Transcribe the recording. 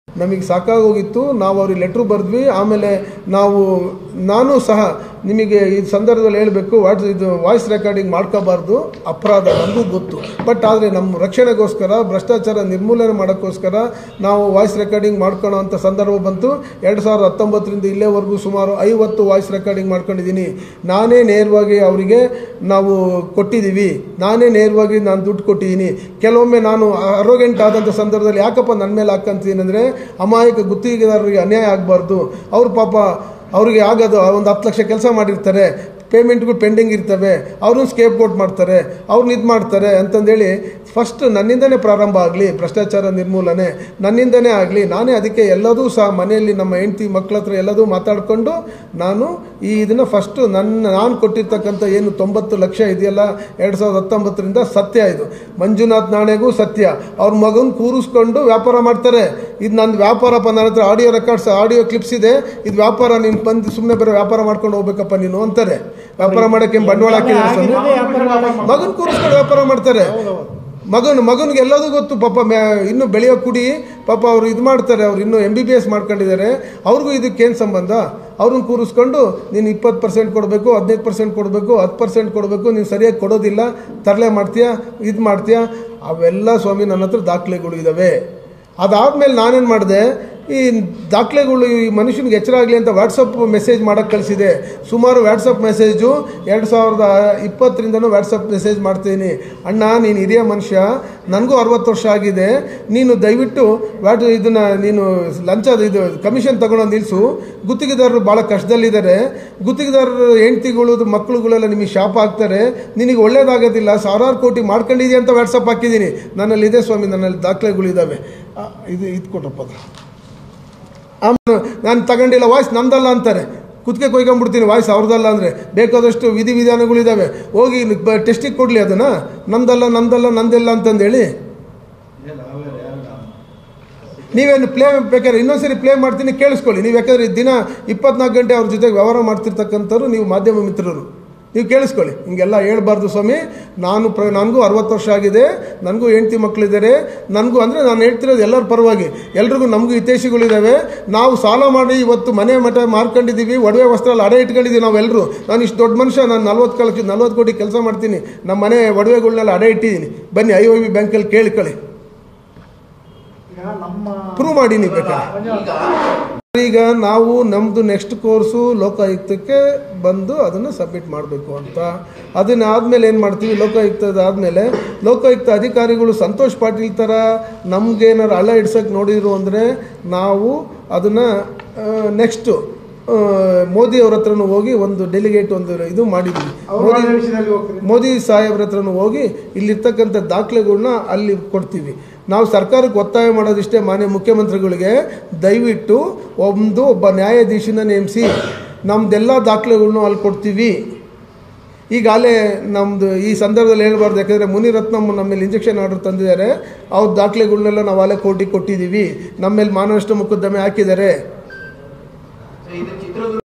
ನಮಗೆ ಸಾಕಾಗೋಗಿತ್ತು ನಾವು ಅವ್ರಿಗೆ ಲೆಟ್ರು ಬರೆದ್ವಿ ಆಮೇಲೆ ನಾವು ನಾನು ಸಹ ನಿಮಗೆ ಈ ಸಂದರ್ಭದಲ್ಲಿ ಹೇಳಬೇಕು ವಾಟ್ಸ್ ಇದು ವಾಯ್ಸ್ ರೆಕಾರ್ಡಿಂಗ್ ಮಾಡ್ಕೋಬಾರ್ದು ಅಪರಾಧ ನಮಗೂ ಗೊತ್ತು ಬಟ್ ಆದರೆ ನಮ್ಮ ರಕ್ಷಣೆಗೋಸ್ಕರ ಭ್ರಷ್ಟಾಚಾರ ನಿರ್ಮೂಲನೆ ಮಾಡೋಕ್ಕೋಸ್ಕರ ನಾವು ವಾಯ್ಸ್ ರೆಕಾರ್ಡಿಂಗ್ ಮಾಡ್ಕೊಳ್ಳೋ ಅಂಥ ಸಂದರ್ಭ ಬಂತು ಎರಡು ಸಾವಿರದ ಹತ್ತೊಂಬತ್ತರಿಂದ ಇಲ್ಲೇವರೆಗೂ ಸುಮಾರು ಐವತ್ತು ವಾಯ್ಸ್ ರೆಕಾರ್ಡಿಂಗ್ ಮಾಡ್ಕೊಂಡಿದ್ದೀನಿ ನಾನೇ ನೇರವಾಗಿ ಅವರಿಗೆ ನಾವು ಕೊಟ್ಟಿದ್ದೀವಿ ನಾನೇ ನೇರವಾಗಿ ನಾನು ದುಡ್ಡು ಕೊಟ್ಟಿದ್ದೀನಿ ಕೆಲವೊಮ್ಮೆ ನಾನು ಅರೋಗೆಂಟ್ ಆದಂಥ ಸಂದರ್ಭದಲ್ಲಿ ಯಾಕಪ್ಪ ನನ್ನ ಮೇಲೆ ಹಾಕಂತೀನಿ ಅಂದರೆ ಅಮಾಯಕ ಗುತ್ತಿಗೆದಾರರಿಗೆ ಅನ್ಯಾಯ ಆಗಬಾರ್ದು ಅವ್ರ ಪಾಪ ಅವ್ರಿಗೆ ಆಗೋದು ಒಂದು ಹತ್ತು ಲಕ್ಷ ಕೆಲಸ ಮಾಡಿರ್ತಾರೆ ಪೇಮೆಂಟ್ಗಳು ಪೆಂಡಿಂಗ್ ಇರ್ತವೆ ಅವ್ರನ್ನ ಸ್ಕೇಪ್ ಕೋಟ್ ಮಾಡ್ತಾರೆ ಅವ್ರನ್ನ ಇದು ಮಾಡ್ತಾರೆ ಅಂತಂದೇಳಿ ಫಸ್ಟ್ ನನ್ನಿಂದನೇ ಪ್ರಾರಂಭ ಆಗಲಿ ಭ್ರಷ್ಟಾಚಾರ ನಿರ್ಮೂಲನೆ ನನ್ನಿಂದನೇ ಆಗಲಿ ನಾನೇ ಅದಕ್ಕೆ ಎಲ್ಲದೂ ಸಹ ಮನೆಯಲ್ಲಿ ನಮ್ಮ ಹೆಂಡತಿ ಮಕ್ಕಳ ಹತ್ರ ಎಲ್ಲದೂ ಮಾತಾಡಿಕೊಂಡು ನಾನು ಈ ಇದನ್ನು ಫಸ್ಟು ನನ್ನ ನಾನು ಕೊಟ್ಟಿರ್ತಕ್ಕಂಥ ಏನು ತೊಂಬತ್ತು ಲಕ್ಷ ಇದೆಯಲ್ಲ ಎರಡು ಸಾವಿರದ ಹತ್ತೊಂಬತ್ತರಿಂದ ಸತ್ಯ ಇದು ಮಂಜುನಾಥ್ ನಾಣೆಗೂ ಸತ್ಯ ಅವ್ರ ಮಗನ ಕೂರಿಸ್ಕೊಂಡು ವ್ಯಾಪಾರ ಮಾಡ್ತಾರೆ ಇದು ನನ್ನ ವ್ಯಾಪಾರಪ್ಪ ನನ್ನ ಹತ್ರ ಆಡಿಯೋ ರೆಕಾರ್ಡ್ಸ್ ಆಡಿಯೋ ಕ್ಲಿಪ್ಸ್ ಇದೆ ಇದು ವ್ಯಾಪಾರ ನೀನು ಬಂದು ಸುಮ್ಮನೆ ಬರೋ ವ್ಯಾಪಾರ ಮಾಡ್ಕೊಂಡು ಹೋಗ್ಬೇಕಪ್ಪ ನೀನು ಅಂತಾರೆ ವ್ಯಾಪಾರ ಮಾಡೋಕ್ಕೆ ಬಂಡವಾಳ ಹಾಕಿದ್ದಾರೆ ಸ್ವಾಮಿ ಮಗನ್ ಕೂರಿಸ್ಕೊಂಡು ವ್ಯಾಪಾರ ಮಾಡ್ತಾರೆ ಮಗನ್ ಮಗನಿಗೆ ಎಲ್ಲದೂ ಗೊತ್ತು ಪಾಪ ಮ್ಯಾ ಇನ್ನು ಬೆಳೆಯೋ ಕುಡಿ ಪಾಪ ಅವ್ರು ಇದು ಮಾಡ್ತಾರೆ ಅವ್ರು ಇನ್ನೂ ಎಮ್ ಬಿ ಬಿ ಎಸ್ ಮಾಡ್ಕೊಂಡಿದ್ದಾರೆ ಅವ್ರಿಗೂ ಇದಕ್ಕೇನು ಸಂಬಂಧ ಅವ್ರನ್ನ ಕೂರಿಸ್ಕೊಂಡು ನೀನು ಇಪ್ಪತ್ತು ಪರ್ಸೆಂಟ್ ಕೊಡಬೇಕು ಹದಿನೈದು ಪರ್ಸೆಂಟ್ ಕೊಡಬೇಕು ಹತ್ತು ಪರ್ಸೆಂಟ್ ಕೊಡಬೇಕು ನೀನು ಸರಿಯಾಗಿ ಕೊಡೋದಿಲ್ಲ ತರಲೆ ಮಾಡ್ತೀಯಾ ಇದು ಮಾಡ್ತೀಯಾ ಅವೆಲ್ಲ ಸ್ವಾಮಿ ನನ್ನ ಹತ್ರ ದಾಖಲೆಗಳು ಇದ್ದಾವೆ ಅದಾದಮೇಲೆ ನಾನೇನು ಮಾಡಿದೆ ಈ ದಾಖಲೆಗಳು ಈ ಮನುಷ್ಯನಿಗೆ ಎಚ್ಚರ ಆಗಲಿ ಅಂತ ವಾಟ್ಸಪ್ ಮೆಸೇಜ್ ಮಾಡೋಕ್ಕೆ ಕಳಿಸಿದೆ ಸುಮಾರು ವಾಟ್ಸಪ್ ಮೆಸೇಜು ಎರಡು ಸಾವಿರದ ಇಪ್ಪತ್ತರಿಂದನೂ ವಾಟ್ಸಪ್ ಮೆಸೇಜ್ ಮಾಡ್ತೀನಿ ಅಣ್ಣ ನೀನು ಹಿರಿಯ ಮನುಷ್ಯ ನನಗೂ ಅರವತ್ತು ವರ್ಷ ಆಗಿದೆ ನೀನು ದಯವಿಟ್ಟು ವಾಟ್ ಇದನ್ನು ನೀನು ಲಂಚದ ಇದು ಕಮಿಷನ್ ತಗೊಳ್ಳೋದು ನಿಲ್ಲಿಸು ಗುತ್ತಿಗೆದಾರರು ಭಾಳ ಕಷ್ಟದಲ್ಲಿದ್ದಾರೆ ಗುತ್ತಿಗೆದಾರರು ಹೆಂಡ್ತಿಗಳು ಮಕ್ಕಳುಗಳೆಲ್ಲ ನಿಮಗೆ ಶಾಪ ಆಗ್ತಾರೆ ನಿನಗೆ ಒಳ್ಳೇದಾಗೋದಿಲ್ಲ ಸಾವಿರಾರು ಕೋಟಿ ಮಾಡ್ಕೊಂಡಿದ್ಯಾ ಅಂತ ವಾಟ್ಸಪ್ ಹಾಕಿದ್ದೀನಿ ನನ್ನಲ್ಲಿ ಇದೆ ಸ್ವಾಮಿ ನನ್ನಲ್ಲಿ ದಾಖಲೆಗಳಿದ್ದಾವೆ ಆ, ಇದು ಇದು ಕೊಟ್ಟಪ್ಪ ಅದು. ಆಮೇಲೆ ನಾನು ತಗೊಂಡಿಲ್ಲ ವಾಯ್ಸ್ ನಂದಲ್ಲ ಅಂತಾರೆ ಕುತ್ತಿಗೆ ಕೊಯ್ಕೊಂಡ್ಬಿಡ್ತೀನಿ ವಾಯ್ಸ್ ಅವ್ರದ್ದಲ್ಲ ಅಂದರೆ ಬೇಕಾದಷ್ಟು ವಿಧಿ ವಿಧಾನಗಳಿದ್ದಾವೆ ಹೋಗಿ ಟೆಸ್ಟಿಗೆ ಕೊಡಲಿ ಅದನ್ನು ನಂದಲ್ಲ ನಂದಲ್ಲ ನಂದೆಲ್ಲ ಅಂತಂದೇಳಿ ನೀವೇನು ಪ್ಲೇ ಬೇಕಾದ್ರೆ ಇನ್ನೊಂದ್ಸರಿ ಪ್ಲೇ ಮಾಡ್ತೀನಿ ಕೇಳಿಸ್ಕೊಳ್ಳಿ ನೀವು ಯಾಕಂದರೆ ದಿನ ಇಪ್ಪತ್ನಾಲ್ಕು ಗಂಟೆ ಅವ್ರ ಜೊತೆಗೆ ವ್ಯವಹಾರ ಮಾಡ್ತಿರ್ತಕ್ಕಂಥವ್ರು ನೀವು ಮಾಧ್ಯಮ ಮಿತ್ರರು ನೀವು ಕೇಳಿಸ್ಕೊಳ್ಳಿ ಹಿಂಗೆಲ್ಲ ಹೇಳ್ಬಾರ್ದು ಸ್ವಾಮಿ ನಾನು ಪ್ರ ನನಗೂ ಅರವತ್ತು ವರ್ಷ ಆಗಿದೆ ನನಗೂ ಹೆಂಡ್ತಿ ಮಕ್ಕಳಿದ್ದಾರೆ ನನಗೂ ಅಂದರೆ ನಾನು ಹೇಳ್ತಿರೋದು ಎಲ್ಲರ ಪರವಾಗಿ ಎಲ್ರಿಗೂ ನಮಗೂ ಹಿತೈಷಿಗಳಿದ್ದಾವೆ ನಾವು ಸಾಲ ಮಾಡಿ ಇವತ್ತು ಮನೆ ಮಠ ಮಾರ್ಕೊಂಡಿದ್ದೀವಿ ಒಡವೆ ವಸ್ತ್ರ ಎಲ್ಲ ಅಡೆ ಇಟ್ಕೊಂಡಿದ್ದೀವಿ ನಾವೆಲ್ಲರೂ ನಾನು ಇಷ್ಟು ದೊಡ್ಡ ಮನುಷ್ಯ ನಾನು ನಲ್ವತ್ತು ಕಾಲಕ್ಕೆ ನಲ್ವತ್ತು ಕೋಟಿ ಕೆಲಸ ಮಾಡ್ತೀನಿ ನಮ್ಮ ಮನೆ ಒಡವೆಗಳನ್ನೆಲ್ಲ ಅಡೆ ಇಟ್ಟಿದ್ದೀನಿ ಬನ್ನಿ ಐ ಒ ಬಿ ಬ್ಯಾಂಕಲ್ಲಿ ಕೇಳ್ಕೊಳ್ಳಿ ಈಗ ನಮ್ಮ ಪ್ರೂವ್ ಮಾಡಿ ನೀವು ಬೇಕಾದ್ರೆ ಈಗ ನಾವು ನಮ್ಮದು ನೆಕ್ಸ್ಟ್ ಕೋರ್ಸು ಲೋಕಾಯುಕ್ತಕ್ಕೆ ಬಂದು ಅದನ್ನು ಸಬ್ಮಿಟ್ ಮಾಡಬೇಕು ಅಂತ ಅದನ್ನ ಆದಮೇಲೆ ಏನು ಮಾಡ್ತೀವಿ ಲೋಕಾಯುಕ್ತದ ಆದಮೇಲೆ ಲೋಕಾಯುಕ್ತ ಅಧಿಕಾರಿಗಳು ಸಂತೋಷ್ ಪಾಟೀಲ್ ಥರ ನಮಗೇನಾರು ಹಳ್ಳ ಹಿಡ್ಸೋಕ್ಕೆ ನೋಡಿದ್ರು ಅಂದರೆ ನಾವು ಅದನ್ನು ನೆಕ್ಸ್ಟು ಮೋದಿ ಅವ್ರ ಹತ್ರನೂ ಹೋಗಿ ಒಂದು ಡೆಲಿಗೇಟ್ ಒಂದು ಇದು ಮಾಡಿದ್ವಿ ಅವ್ರು ಮೋದಿ ಮಾಡೋ ವಿಷಯದಲ್ಲಿ ಹೋಗ್ತೀರಿ ಮೋದಿ ಸಾಹೇಬ್ರ ಹತ್ರನೂ ಹೋಗಿ ಇಲ್ಲಿರ್ತಕ್ಕಂಥ ದಾಖಲೆಗಳನ್ನ ಅಲ್ಲಿ ಕೊಡ್ತೀವಿ ನಾವು ಸರ್ಕಾರಕ್ಕೆ ಒತ್ತಾಯ ಮಾಡೋದಿಷ್ಟೇ ಮಾನ್ಯ ಮುಖ್ಯಮಂತ್ರಿಗಳಿಗೆ ದಯವಿಟ್ಟು ಒಂದು ಒಬ್ಬ ನ್ಯಾಯಾಧೀಶನ ನೇಮಿಸಿ ನಮ್ದೆಲ್ಲ ದಾಖಲೆಗಳ್ನು ಅಲ್ಲಿ ಕೊಡ್ತೀವಿ ಈಗಾಗಲೇ ನಮ್ಮದು ಈ ಸಂದರ್ಭದಲ್ಲಿ ಹೇಳ್ಬಾರ್ದು ಯಾಕಂದರೆ ಮುನಿರತ್ನಮ್ ನಮ್ಮ ಮೇಲೆ ಇಂಜೆಕ್ಷನ್ ಆರ್ಡರ್ ತಂದಿದ್ದಾರೆ ಅವ್ರ ದಾಖಲೆಗಳನ್ನೆಲ್ಲ ನಾವು ಅಲ್ಲೇ ಕೋರ್ಟಿಗೆ ಕೊಟ್ಟಿದ್ದೀವಿ ನಮ್ಮ ಮೇಲೆ ಮಾನನಷ್ಟ ಮೊಕದ್ದಮೆ ಹಾಕಿದ್ದಾರೆ ಇದಕ್ಕೆ